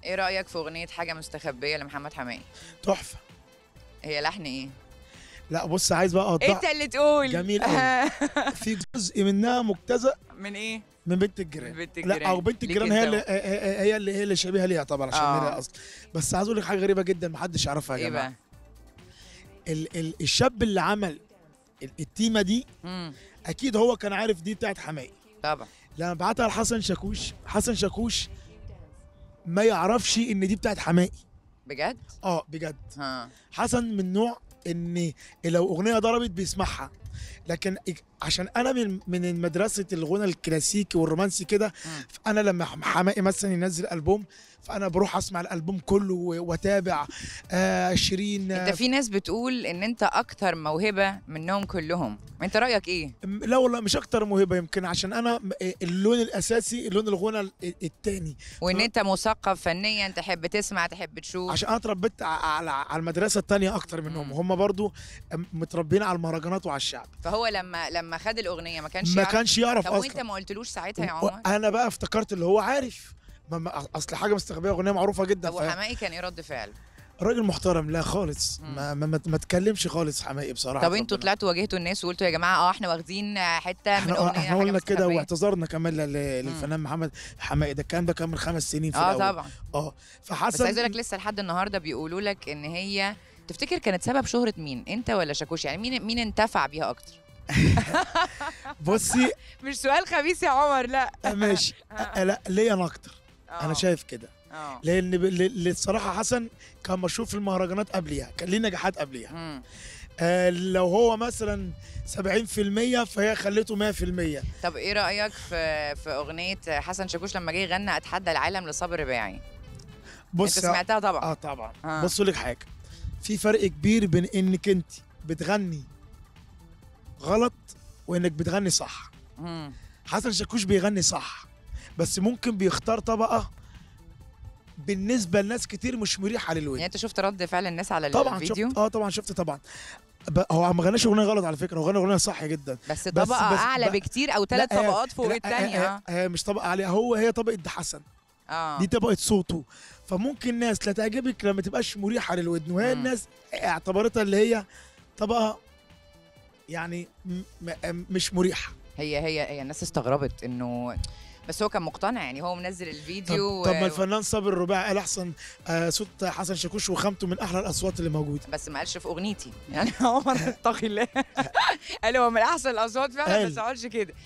ايه رايك في اغنيه حاجه مستخبيه لمحمد حماقي تحفه هي لحن ايه لا بص عايز بقى اوضح انت اللي تقول جميل أوي. في جزء منها مجتزأ من ايه من بنت الجيران من بنت لا الجيران. او بنت ليك الجيران هي انت اللي هي هي اللي هي اللي شبيهه ليها طبعا عشان آه. ليها اصل بس عايز اقول لك حاجه غريبه جدا محدش يعرفها يا ايه جماعه بقى ال ال الشاب اللي عمل ال- التيمه دي امم اكيد هو كان عارف دي بتاعت حماقي طبعا لما بعتها لحسن شاكوش حسن شاكوش ما يعرفش ان دي بتاعت حماقي بجد اه بجد ها حسن من نوع ان لو اغنيه ضربت بيسمعها لكن إك- عشان انا من من مدرسه الغنى الكلاسيكي والرومانسي كده مم. فانا لما حم- حماقي مثلا ينزل البوم فانا بروح اسمع الالبوم كله و- واتابع آه شيرين آه انت في ناس بتقول ان انت اكتر موهبه منهم كلهم انت رايك ايه م- لا والله مش اكتر موهبه يمكن عشان انا م- اللون الاساسي اللون الغنى ال- التاني وان ف- انت مثقف فنيا تحب تسمع تحب تشوف عشان انا اتربيت ع- على على المدرسه التانية اكتر منهم مم. هم برضو م- متربيين على المهرجانات وعلى الشعب فهو لما لما خد الاغنيه ما كانش ما يعرف كانش يعرف طب اصلا وانت ما قلتلوش ساعتها يا عمر انا بقى افتكرت اللي هو عارف ما ما اصل حاجه مستخبيه اغنيه معروفه جدا طب وحماقي كان ايه رد فعل راجل محترم لا خالص مم. ما ما, ما, ما تكلمش خالص حماقي بصراحه طب انتوا ربنا. طلعتوا واجهتوا الناس وقلتوا يا جماعه اه احنا واخدين حته من احنا اغنيه احنا حاجه قلنا كده مستخبية. واعتذرنا كمان لل- للفنان محمد حماقي ده الكلام ده كان من خمس سنين في اه الاول طبعا اه بس فحسن عايز اقول لك لسه لحد النهارده بيقولوا لك ان هي تفتكر كانت سبب شهرة مين؟ انت ولا شاكوش؟ يعني مين مين انتفع بيها اكتر؟ بصي مش سؤال خبيث يا عمر لا ماشي آه، لا ليا انا اكتر انا شايف كده اه لان ب- ل- ل- الصراحه حسن كان مشهور في المهرجانات قبليها كان ليه نجاحات قبليها مم. آه لو هو مثلا 70% فهي خليته 100% طب ايه رايك في في اغنيه حسن شاكوش لما جه يغنى اتحدى العالم لصابر رباعي؟ بص انت يا- سمعتها طبعا اه طبعا آه. بص لك حاجه في فرق كبير بين انك انت بتغني غلط وانك بتغني صح مم. حسن شاكوش بيغني صح بس ممكن بيختار طبقه بالنسبه لناس كتير مش مريحه للودن يعني انت شفت رد فعل الناس على طبعا الفيديو شفت اه طبعا شفت طبعا ب- هو ما غناش اغنيه غلط على فكره هو غنى اغنيه صح جدا بس بس- طبقه بس- اعلى ب- بكتير او ثلاث لا، آه، طبقات فوق لا، الثانيه آه، آه، آه، مش طبقه عاليه هو هي طبقه ده حسن اه دي طبقه صوته فممكن ناس لا تعجبك لما تبقاش مريحه للودن وهي مم. الناس اعتبرتها اللي هي طبقه يعني م- م- مش مريحه هي هي هي الناس استغربت انه بس هو كان مقتنع يعني هو منزل طب, الفيديو طب ما و- الفنان صابر الرباعي قال احسن آه صوت حسن شاكوش وخامته من احلى الاصوات اللي موجوده بس ما قالش في اغنيتي يعني عمر اتقي الله قال هو من احسن الاصوات فعلا قال. بس ما قالش كده